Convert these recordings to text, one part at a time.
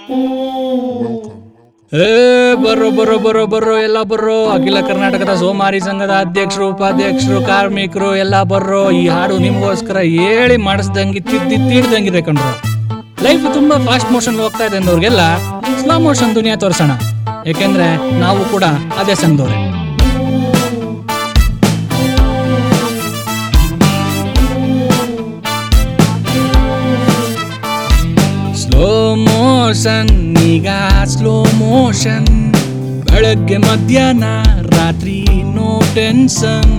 ಏ ಬರ್ರೋ ಬರ್ರೋ ಬರ್ರೋ ಬರ್ರೋ ಎಲ್ಲ ಬರ್ರೋ ಅಖಿಲ ಕರ್ನಾಟಕದ ಸೋಮಾರಿ ಸಂಘದ ಅಧ್ಯಕ್ಷರು ಉಪಾಧ್ಯಕ್ಷರು ಕಾರ್ಮಿಕರು ಎಲ್ಲ ಬರ್ರೋ ಈ ಹಾಡು ನಿಮ್ಗೋಸ್ಕರ ಹೇಳಿ ಮಾಡಿಸ್ದಂಗೆ ತಿದ್ದಿ ತೀಡ್ದಂಗಿದೆ ಕಣ್ರು ಲೈಫ್ ತುಂಬಾ ಫಾಸ್ಟ್ ಮೋಷನ್ ಹೋಗ್ತಾ ಇದೆ ಅಂದವ್ರಿಗೆಲ್ಲ ಸ್ಲೋ ಮೋಷನ್ ದುನಿಯಾ ತೋರ್ಸೋಣ ಯಾಕೆಂದ್ರೆ ನಾವು ಕೂಡ ಅದೇ ಸಂಘದವ್ರೆ ಸ್ಲೋ ಮೋಷನ್ ಈಗ ಸ್ಲೋ ಮೋಷನ್ ಬೆಳಗ್ಗೆ ಮಧ್ಯಾಹ್ನ ರಾತ್ರಿ ನೋ ಟೆನ್ಷನ್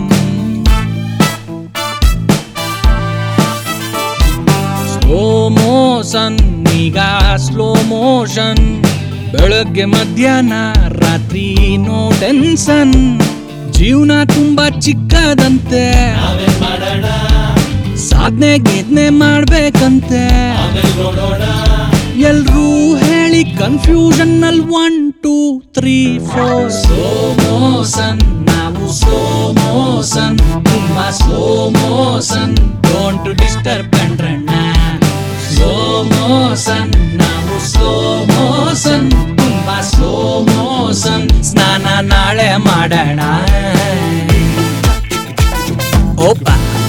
ಸ್ಲೋ ಮೋಷನ್ ಈಗ ಸ್ಲೋ ಮೋಷನ್ ಬೆಳಗ್ಗೆ ಮಧ್ಯಾಹ್ನ ರಾತ್ರಿ ನೋ ಟೆನ್ಷನ್ ಜೀವನ ತುಂಬಾ ಚಿಕ್ಕದಂತೆ ಸಾಧನೆ ಗೀದ್ನೆ ಮಾಡ್ಬೇಕಂತೆ ಎಲ್ರೂ ಹೇಳಿ ಕನ್ಫ್ಯೂಷನ್ ಅಲ್ಲಿ one two three four slow motion ನಾವು ಸ್ಲೋ ಮೋಷನ್ ತುಂಬಾ ಸ್ಲೋ ಮೋಷನ್ ಡೋಂಟ್ ಡಿಸ್ಟರ್ಬ್ ಕಂಡ್ರಣ್ಣ ಸ್ಲೋ ಮೋಷನ್ ನಾವು ಸ್ಲೋ ಮೋಷನ್ ತುಂಬಾ ಸ್ಲೋ ಮೋಷನ್ ಸ್ನಾನ ನಾಳೆ ಮಾಡೋಣ ಓಪ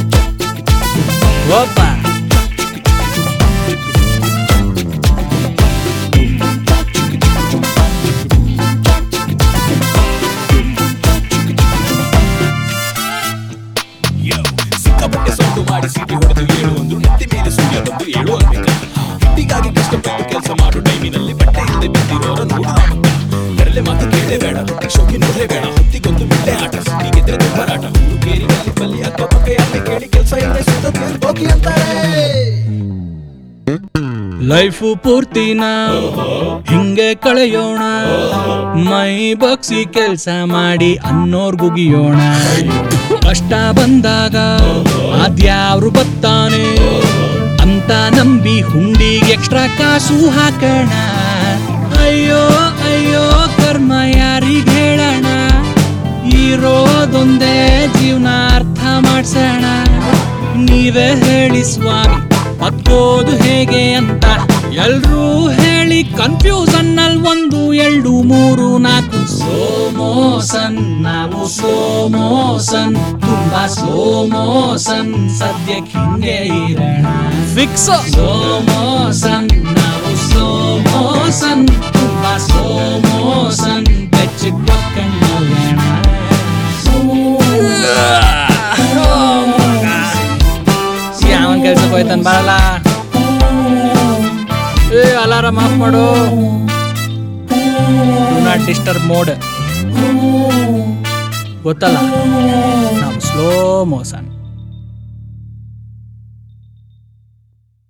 ಓಪ ಸಿಕ್ಕಾಪಟ್ಟೆ ಸೊಟ್ಟು ಮಾಡಿ ಸಿಟಿ ಹೊಡೆದು ಏಳು ಒಂದು ನೆತ್ತಿ ಮೇಲೆ ಸೂರ್ಯ ಬಂದು ಏಳು ಅನ್ಬೇಕ ಹೀಗಾಗಿ ಕಷ್ಟಪಟ್ಟು ಕೆಲಸ ಮಾಡೋ ಟೈಮಿನಲ್ಲಿ ಬಟ್ಟೆ ಇಲ್ಲದೆ ಬಿದ್ದಿರೋರ ನೋಡುವ ಕರಲೆ ಮಾತು ಕೇಳೇ ಬೇಡ ಶೋಕಿ ನೋಡೇ ಬೇಡ ಹೊತ್ತಿಗೊಂದು ಬಿಟ್ಟೆ ಆಟ ಸಿಟಿ ಗೆದ್ರೆ ಹೋರಾಟ ಕೇರಿನಲ್ಲಿ ಬಲ್ಲಿ ಅಕ್ಕ ಪಕ್ಕ ಕೇಳಿ ಕೆಲಸ ಇಲ್ಲದೆ ಸುತ್ತ ಹೋಗಿ ಅಂತಾರೆ ಲೈಫು ಪೂರ್ತಿನ ಹಿಂಗೆ ಕಳೆಯೋಣ ಮೈ ಬಗ್ಸಿ ಕೆಲ್ಸ ಮಾಡಿ ಅನ್ನೋರ್ಗುಗಿಯೋಣ ಕಷ್ಟ ಬಂದಾಗ ಅದ್ಯಾವ್ರು ಬತ್ತಾನೆ ಅಂತ ನಂಬಿ ಹುಂಡಿಗೆ ಎಕ್ಸ್ಟ್ರಾ ಕಾಸು ಹಾಕೋಣ ಅಯ್ಯೋ ಅಯ್ಯೋ ಕರ್ಮ ಯಾರಿಗ್ ಹೇಳೋಣ ಇರೋದೊಂದೇ ಜೀವನ ಅರ್ಥ ಮಾಡ್ಸೋಣ ನೀವೇ ಹೇಳಿ ಸ್ವಾಮಿ ಬದುಕೋದು ಹೇಗೆ ಅಂತ ಎಲ್ರೂ ಹೇಳಿ ಕನ್ಫ್ಯೂಸನ್ ಅಲ್ಲಿ ಒಂದು ಎರಡು ಮೂರು ನಾಲ್ಕು ಸ್ಲೋ ಮೋಷನ್ ನಾವು ಸ್ಲೋ ಮೋಷನ್ ತುಂಬಾ ಸ್ಲೋ ಮೋಷನ್ ಸದ್ಯಕ್ಕೆ ಹಿಂಗೆ ಇರೋಣ ಫಿಕ್ಸ್ ಸ್ಲೋ ಮೋಷನ್ ನಾವು ಸ್ಲೋ ಮೋಷನ್ ತುಂಬಾ ಸ್ಲೋ ಮೋಷನ್ ಅವನ್ ಕೆಲ್ಸಕ್ಕೆ ಹೋಯ್ತಾನ ಬರಲ್ಲ ಏ ಅಲಾರಾಮ್ ಆಫ್ ಮಾಡು ನಾಟ್ ಡಿಸ್ಟರ್ಬ್ ಮೋಡ್ ಗೊತ್ತಲ್ಲ ನಾವು ಸ್ಲೋ ಮೋಷನ್